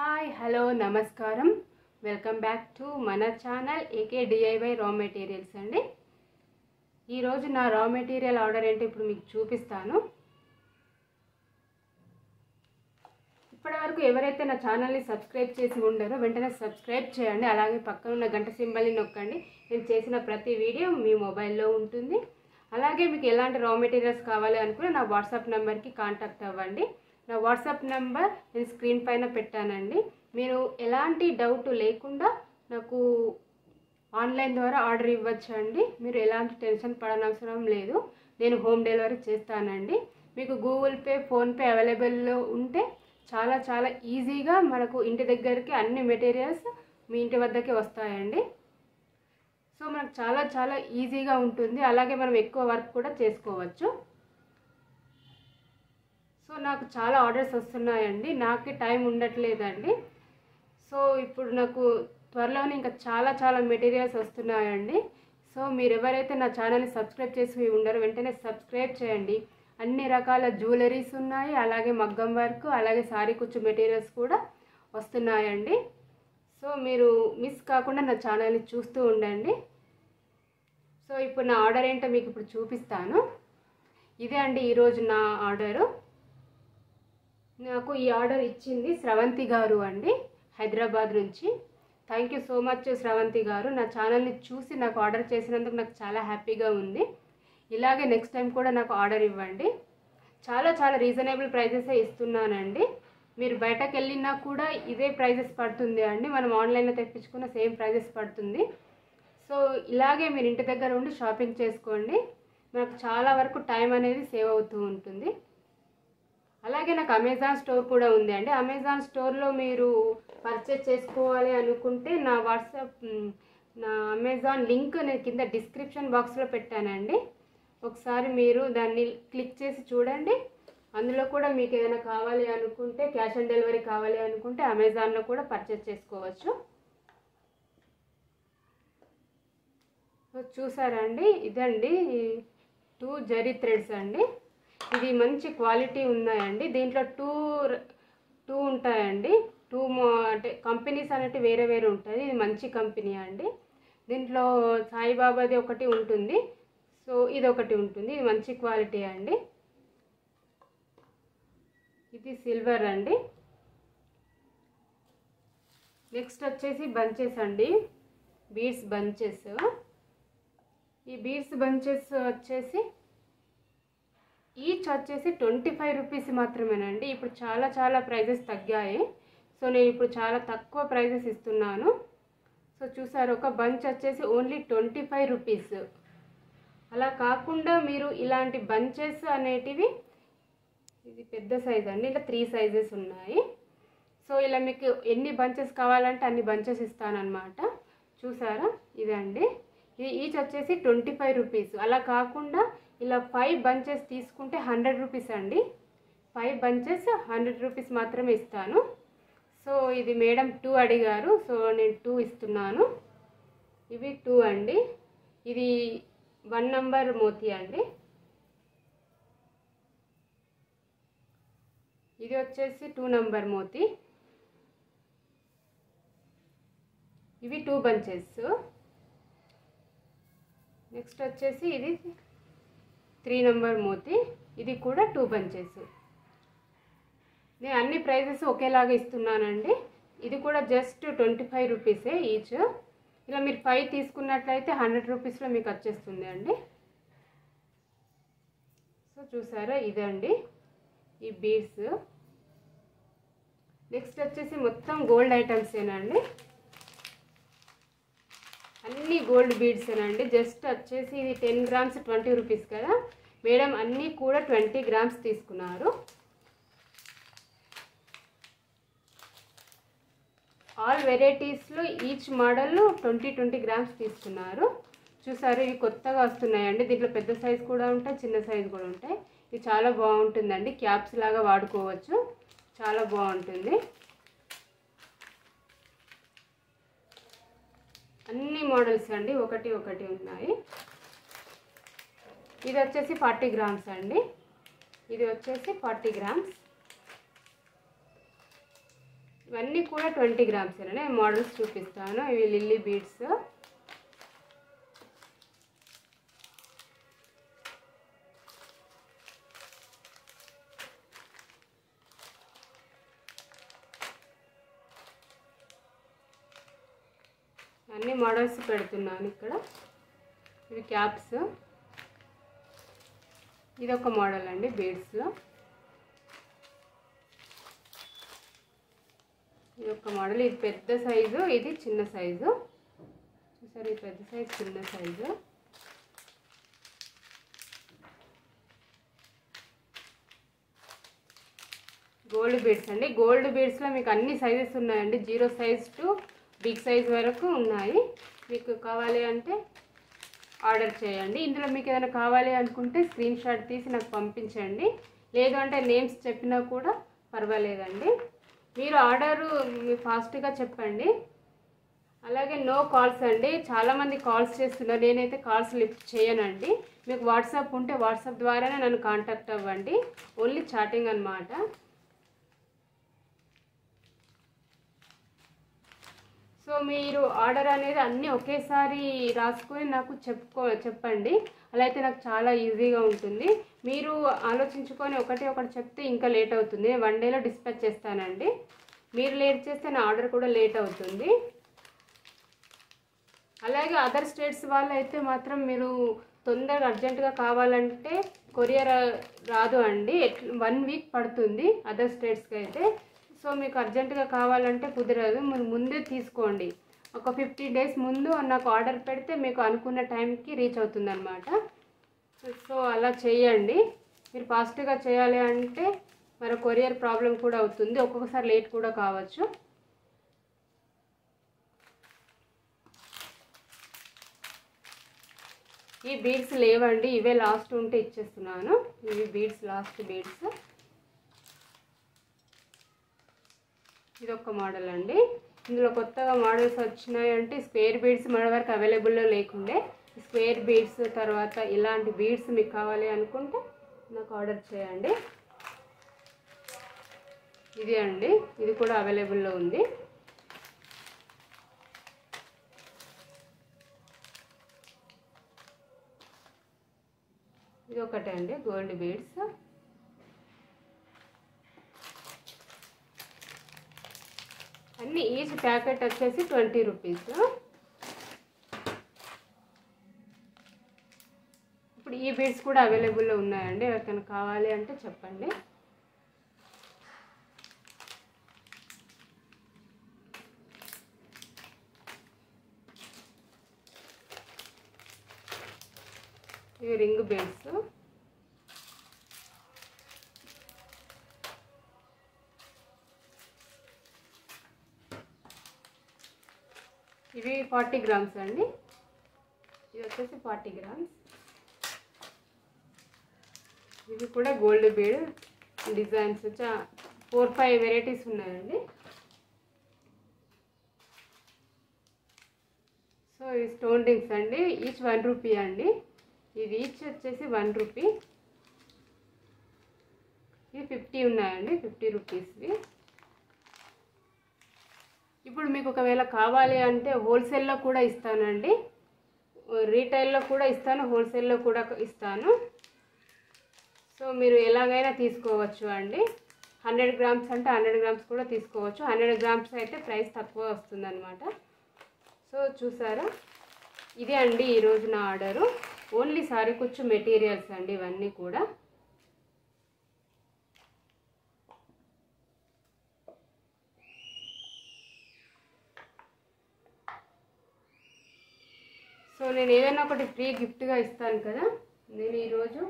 hi hello నమస్కారం welcome back to మన channel AK DIY raw materials అండి ఈరోజు నా రా మెటీరియల్ ఆర్డర్ ఏంటో ఇప్పుడు మీకు చూపిస్తాను ఇప్పటివరకు ఎవరైతే నా ఛానల్ని సబ్స్క్రైబ్ చేసి ఉండారో వెంటనే సబ్స్క్రైబ్ చేయండి అలాగే పక్కన ఉన్న గంట సింబల్ని నొక్కండి నేను చేసిన ప్రతి వీడియో మీ మొబైల్లో ఉంటుంది అలాగే మీకు ఎలాంటి రా మెటీరియల్స్ కావాలి అనుకుని నా వాట్సాప్ నెంబర్కి కాంటాక్ట్ అవ్వండి నా వాట్సాప్ నెంబర్ నేను స్క్రీన్ పైన పెట్టానండి మీరు ఎలాంటి డౌట్ లేకుండా నాకు ఆన్లైన్ ద్వారా ఆర్డర్ ఇవ్వచ్చు అండి మీరు ఎలాంటి టెన్షన్ పడనవసరం లేదు నేను హోమ్ డెలివరీ చేస్తానండి మీకు గూగుల్ పే ఫోన్పే అవైలబుల్లో ఉంటే చాలా చాలా ఈజీగా మనకు ఇంటి దగ్గరికి అన్ని మెటీరియల్స్ మీ ఇంటి వద్దకే వస్తాయండి సో మనకు చాలా చాలా ఈజీగా ఉంటుంది అలాగే మనం ఎక్కువ వర్క్ కూడా చేసుకోవచ్చు సో నాకు చాలా ఆర్డర్స్ వస్తున్నాయండి నాకు టైం ఉండట్లేదండి సో ఇప్పుడు నాకు త్వరలోనే ఇంకా చాలా చాలా మెటీరియల్స్ వస్తున్నాయండి సో మీరు ఎవరైతే నా ఛానల్ని సబ్స్క్రైబ్ చేసి ఉండరో వెంటనే సబ్స్క్రైబ్ చేయండి అన్ని రకాల జ్యువెలరీస్ ఉన్నాయి అలాగే మగ్గం వర్క్ అలాగే సారీ కుచ్చు మెటీరియల్స్ కూడా వస్తున్నాయండి సో మీరు మిస్ కాకుండా నా ఛానల్ని చూస్తూ ఉండండి సో ఇప్పుడు నా ఆర్డర్ ఏంటో మీకు ఇప్పుడు చూపిస్తాను ఇదే అండి ఈరోజు నా ఆర్డరు నాకు ఈ ఆర్డర్ ఇచ్చింది స్రవంతి గారు అండి హైదరాబాద్ నుంచి thank you so much Sravanthi garu నా ఛానల్ని చూసి నాకు ఆర్డర్ చేసినందుకు నాకు చాలా హ్యాపీగా ఉంది ఇలాగే నెక్స్ట్ టైం కూడా నాకు ఆర్డర్ ఇవ్వండి చాలా చాలా రీజనబుల్ ప్రైజెసే ఇస్తున్నానండి మీరు బయటకు వెళ్ళినా కూడా ఇదే ప్రైజెస్ పడుతుంది అండి మనం ఆన్లైన్లో తెప్పించుకున్న సేమ్ ప్రైజెస్ పడుతుంది సో ఇలాగే మీరు ఇంటి దగ్గర ఉండి షాపింగ్ చేసుకోండి మనకు చాలా వరకు టైం అనేది సేవ్ అవుతూ ఉంటుంది అలాగే నాకు అమెజాన్ స్టోర్ కూడా ఉంది అండి అమెజాన్ స్టోర్లో మీరు పర్చేస్ చేసుకోవాలి అనుకుంటే నా వాట్సాప్ మ్, నా అమెజాన్ లింక్ నేను కింద డిస్క్రిప్షన్ బాక్స్లో పెట్టానండి ఒకసారి మీరు దాన్ని క్లిక్ చేసి చూడండి అందులో కూడా మీకు ఏదైనా కావాలి అనుకుంటే క్యాష్ ఆన్ డెలివరీ కావాలి అనుకుంటే అమెజాన్లో కూడా పర్చేస్ చేసుకోవచ్చు సో చూసారా అండి ఇదండి టూ జరీ థ్రెడ్స్ అండి ఇది మంచి క్వాలిటీ ఉన్నాయండి దీంట్లో టూ టూ ఉంటాయండి టూ అంటే కంపెనీస్ అనేవి వేరే వేరే ఉంటుంది ఇది మంచి కంపెనీ అండి దీంట్లో సాయిబాబాది ఒకటి ఉంటుంది సో ఇది ఒకటి ఉంటుంది ఇది మంచి క్వాలిటీ అండి ఇది సిల్వర్ అండి నెక్స్ట్ వచ్చేసి బంచెస్ అండి బీడ్స్ బంచెస్ ఈ బీడ్స్ బంచెస్ వచ్చేసి ఈచ్ వచ్చేసి ట్వంటీ ఫైవ్ రూపీస్ మాత్రమేనండి ఇప్పుడు చాలా చాలా ప్రైజెస్ తగ్గాయి సో నేను ఇప్పుడు చాలా తక్కువ ప్రైజెస్ ఇస్తున్నాను సో చూసారు ఒక బంచ్ వచ్చేసి ఓన్లీ ట్వంటీ ఫైవ్ రూపీస్ అలా కాకుండా మీరు ఇలాంటి బంచెస్ అనేటివి ఇది పెద్ద సైజ్ అండి ఇలా త్రీ సైజెస్ ఉన్నాయి సో ఇలా మీకు ఎన్ని బంచెస్ కావాలంటే అన్ని బంచెస్ ఇస్తానన్నమాట చూసారా ఇదండి ఇది ఈచ్ వచ్చేసి ట్వంటీ ఫైవ్ రూపీస్ అలా కాకుండా ఇలా ఫైవ్ బంచెస్ తీసుకుంటే హండ్రెడ్ రూపీస్ అండి ఫైవ్ బంచెస్ హండ్రెడ్ రూపీస్ మాత్రమే ఇస్తాను సో ఇది మేడం టూ అడిగారు సో నేను టూ ఇస్తున్నాను ఇవి టూ అండి ఇది వన్ నంబర్ మోతీ అండి ఇది వచ్చేసి టూ నంబర్ మోతీ ఇవి టూ బంచెస్ నెక్స్ట్ వచ్చేసి ఇది త్రీ నెంబర్ మోతి ఇది కూడా టూ బంచెస్ నేను అన్ని ప్రైజెస్ ఒకేలాగా ఇస్తున్నానండి ఇది కూడా జస్ట్ ట్వంటీ ఫైవ్ రూపీసే ఈచ్ ఇలా మీరు ఫైవ్ తీసుకున్నట్లయితే హండ్రెడ్ రూపీస్లో మీకు వచ్చేస్తుంది అండి సో చూసారా ఇదండి ఈ బీడ్స్ నెక్స్ట్ వచ్చేసి మొత్తం గోల్డ్ ఐటమ్సేనండి అన్ని గోల్డ్ బీడ్స్ అండి జస్ట్ వచ్చేసి ఇది టెన్ గ్రామ్స్ ట్వంటీ రూపీస్ కదా మేడం అన్నీ కూడా ట్వంటీ గ్రామ్స్ తీసుకున్నారు ఆల్ వెరైటీస్లో each model twenty twenty grams తీసుకున్నారు చూసారు ఇవి కొత్తగా వస్తున్నాయండి దీంట్లో పెద్ద సైజ్ కూడా ఉంటాయి చిన్న సైజ్ కూడా ఉంటాయి ఇది చాలా బాగుంటుందండి క్యాప్స్ లాగా వాడుకోవచ్చు చాలా బాగుంటుంది అన్ని మోడల్స్ అండి ఒకటి ఒకటి ఉన్నాయి ఇది వచ్చేసి ఫార్టీ గ్రామ్స్ అండి ఇది వచ్చేసి ఫార్టీ గ్రామ్స్ ఇవన్నీ కూడా ట్వంటీ గ్రామ్స్ నేను మోడల్స్ చూపిస్తాను ఇవి లిల్లీ బీడ్స్ అన్ని మోడల్స్ పెడుతున్నాను ఇక్కడ ఇవి క్యాప్స్ ఇది ఒక మోడల్ అండి బీడ్స్లో ఇది ఒక మోడల్ ఇది పెద్ద సైజు ఇది చిన్న సైజు చూసారు ఇది పెద్ద సైజు చిన్న సైజు గోల్డ్ బీడ్స్ అండి గోల్డ్ బీడ్స్లో మీకు అన్ని సైజెస్ ఉన్నాయండి zero size to big size వరకు ఉన్నాయి మీకు కావాలి అంటే ఆర్డర్ చేయండి ఇందులో మీకు ఏదైనా కావాలి అనుకుంటే స్క్రీన్ షాట్ తీసి నాకు పంపించండి లేదు అంటే నేమ్స్ చెప్పినా కూడా పర్వాలేదండి మీరు ఆర్డరు ఫాస్ట్గా చెప్పండి అలాగే నో కాల్స్ అండి చాలామంది కాల్స్ చేస్తున్నారు నేనైతే కాల్స్ లిఫ్ట్ చేయనండి మీకు వాట్సాప్ ఉంటే వాట్సాప్ ద్వారానే నన్ను కాంటాక్ట్ అవ్వండి ఓన్లీ చాటింగ్ అన్నమాట సో మీరు ఆర్డర్ అనేది అన్నీ ఒకేసారి రాసుకొని నాకు చెప్పుకో చెప్పండి అలా అయితే నాకు చాలా ఈజీగా ఉంటుంది మీరు ఆలోచించుకొని ఒకటి ఒకటి చెప్తే ఇంకా లేట్ అవుతుంది వన్ డేలో డిస్పాచ్ చేస్తానండి మీరు లేట్ చేస్తే నా ఆర్డర్ కూడా లేట్ అవుతుంది అలాగే అదర్ స్టేట్స్ వాళ్ళు అయితే మాత్రం మీరు తొందరగా అర్జెంటుగా కావాలంటే కొరియర్ రాదు అండి వన్ వీక్ పడుతుంది అదర్ స్టేట్స్కి అయితే సో మీకు అర్జెంటుగా కావాలంటే కుదరదు మీరు ముందే తీసుకోండి ఒక ఫిఫ్టీన్ డేస్ ముందు నాకు ఆర్డర్ పెడితే మీకు అనుకున్న టైంకి రీచ్ అవుతుంది అనమాట సో అలా చేయండి మీరు ఫాస్ట్గా చేయాలి అంటే మరి కొరియర్ ప్రాబ్లం కూడా అవుతుంది ఒక్కొక్కసారి లేట్ కూడా కావచ్చు ఈ బీడ్స్ లేవండి ఇవే లాస్ట్ ఉంటే ఇచ్చేస్తున్నాను ఇవి బీడ్స్ లాస్ట్ బీడ్స్ ఇది ఒక మోడల్ అండి ఇందులో కొత్తగా మోడల్స్ వచ్చినాయంటే స్క్వేర్ బీడ్స్ మన వరకు అవైలబుల్లో లేకుండే స్క్వేర్ బీడ్స్ తర్వాత ఇలాంటి బీడ్స్ మీకు కావాలి అనుకుంటే నాకు ఆర్డర్ చేయండి ఇది అండి ఇది కూడా అవైలబుల్లో ఉంది ఇది ఒకటే అండి గోల్డ్ బీడ్స్ అన్ని ఈచ్ ప్యాకెట్ వచ్చేసి ట్వంటీ రూపీస్ ఇప్పుడు ఈ బీడ్స్ కూడా అవైలబుల్లో ఉన్నాయండి ఎవరికైనా కావాలి అంటే చెప్పండి ఇవి రింగ్ బీడ్స్ ఇవి ఫార్టీ గ్రామ్స్ అండి ఇది వచ్చేసి ఫార్టీ గ్రామ్స్ ఇవి కూడా గోల్డ్ బీడ్ డిజైన్స్ చా ఫోర్ ఫైవ్ వెరైటీస్ ఉన్నాయండి సో ఈ స్టోన్ రింగ్స్ అండి ఈచ్ వన్ రూపీ అండి ఇది ఈచ్ వచ్చేసి వన్ రూపీ ఇవి ఫిఫ్టీ ఉన్నాయండి ఫిఫ్టీ రూపీస్వి ఇప్పుడు మీకు ఒకవేళ కావాలి అంటే హోల్సేల్లో కూడా ఇస్తానండి రీటైల్లో కూడా ఇస్తాను హోల్సేల్లో కూడా ఇస్తాను సో మీరు ఎలాగైనా తీసుకోవచ్చు అండి హండ్రెడ్ గ్రామ్స్ అంటే హండ్రెడ్ గ్రామ్స్ కూడా తీసుకోవచ్చు హండ్రెడ్ గ్రామ్స్ అయితే ప్రైస్ తక్కువ వస్తుందన్నమాట సో చూసారా ఇదే అండి ఈరోజు నా ఆర్డరు ఓన్లీ సారీ కుచ్చు మెటీరియల్స్ అండి ఇవన్నీ కూడా సో నేను ఏదైనా ఒకటి ఫ్రీ గిఫ్ట్గా ఇస్తాను కదా నేను ఈరోజు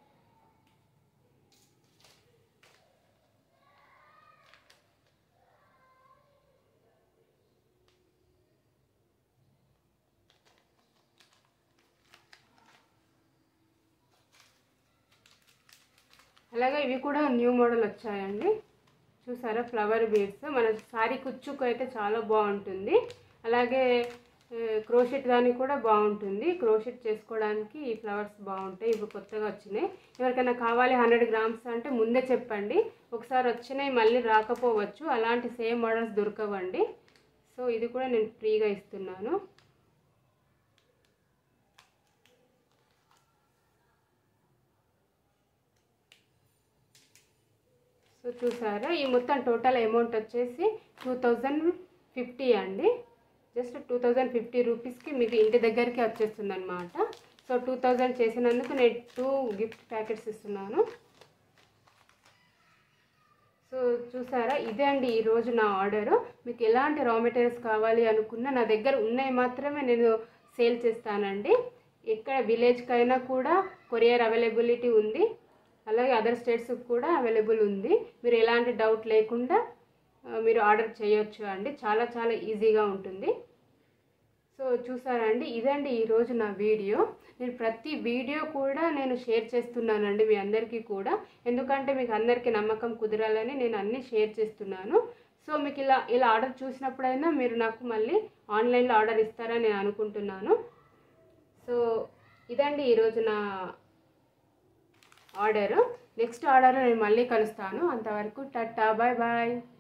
అలాగే ఇవి కూడా న్యూ మోడల్ వచ్చాయండి చూసారా ఫ్లవర్ బీడ్స్ మన సారీ కుచ్చుకు అయితే చాలా బాగుంటుంది అలాగే క్రోషెట్ దానికి కూడా బాగుంటుంది క్రోషెట్ చేసుకోవడానికి ఈ ఫ్లవర్స్ బాగుంటాయి ఇవి కొత్తగా వచ్చినాయి ఎవరికైనా కావాలి హండ్రెడ్ గ్రామ్స్ అంటే ముందే చెప్పండి ఒకసారి వచ్చినాయి మళ్ళీ రాకపోవచ్చు అలాంటి సేమ్ మోడల్స్ దొరకవండి సో ఇది కూడా నేను ఫ్రీగా ఇస్తున్నాను సో చూసారా ఈ మొత్తం టోటల్ అమౌంట్ వచ్చేసి టూ థౌజండ్ ఫిఫ్టీ అండి జస్ట్ టూ థౌజండ్ ఫిఫ్టీ రూపీస్కి మీకు ఇంటి దగ్గరికి వచ్చేస్తుంది అనమాట సో టూ థౌజండ్ చేసినందుకు నేను టూ గిఫ్ట్ ప్యాకెట్స్ ఇస్తున్నాను సో చూసారా ఇదే అండి ఈరోజు నా ఆర్డరు మీకు ఎలాంటి రా మెటీరియల్స్ కావాలి అనుకున్నా నా దగ్గర ఉన్నాయి మాత్రమే నేను సేల్ చేస్తానండి ఎక్కడ విలేజ్కైనా కూడా కొరియర్ అవైలబిలిటీ ఉంది అలాగే అదర్ స్టేట్స్కి కూడా అవైలబుల్ ఉంది మీరు ఎలాంటి డౌట్ లేకుండా ఆ, మీరు ఆర్డర్ చేయొచ్చు అండి చాలా చాలా ఈజీగా ఉంటుంది సో చూసారా అండి ఇదండి ఈరోజు నా వీడియో నేను ప్రతి వీడియో కూడా నేను షేర్ చేస్తున్నానండి మీ అందరికీ కూడా ఎందుకంటే మీకు అందరికీ నమ్మకం కుదరాలని నేను అన్నీ షేర్ చేస్తున్నాను సో మీకు ఇలా ఇలా ఆర్డర్ చూసినప్పుడైనా మీరు నాకు మళ్ళీ ఆన్లైన్లో ఆర్డర్ ఇస్తారని నేను అనుకుంటున్నాను సో ఇదండి ఈరోజు నా ఆర్డర్ నెక్స్ట్ ఆర్డర్ నేను మళ్ళీ కలుస్తాను అంతవరకు టట్టా బాయ్ బాయ్